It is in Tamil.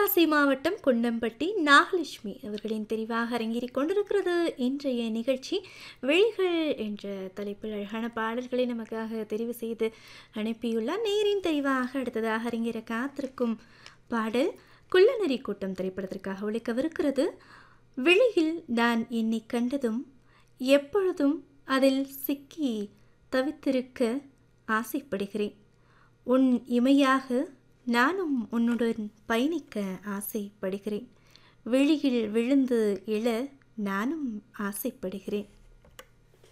தென்காசி மாவட்டம் குண்டம்பட்டி நாகலட்சுமி அவர்களின் தெரிவாக அரங்கேறிக் கொண்டிருக்கிறது இன்றைய நிகழ்ச்சி விழிகள் என்ற தலைப்பில் அழகான பாடல்களை நமக்காக தெரிவு செய்து அனுப்பியுள்ளார் நேரின் தெரிவாக அடுத்ததாக அரங்கேற காத்திருக்கும் பாடல் குள்ளநரி கூட்டம் திரைப்படத்திற்காக ஒழிக்கவிருக்கிறது விழியில் நான் என்னை கண்டதும் எப்பொழுதும் அதில் சிக்கி தவித்திருக்க ஆசைப்படுகிறேன் உன் இமையாக நானும் உன்னுடன் பயணிக்க ஆசைப்படுகிறேன் விழியில் விழுந்து எழ நானும் ஆசைப்படுகிறேன்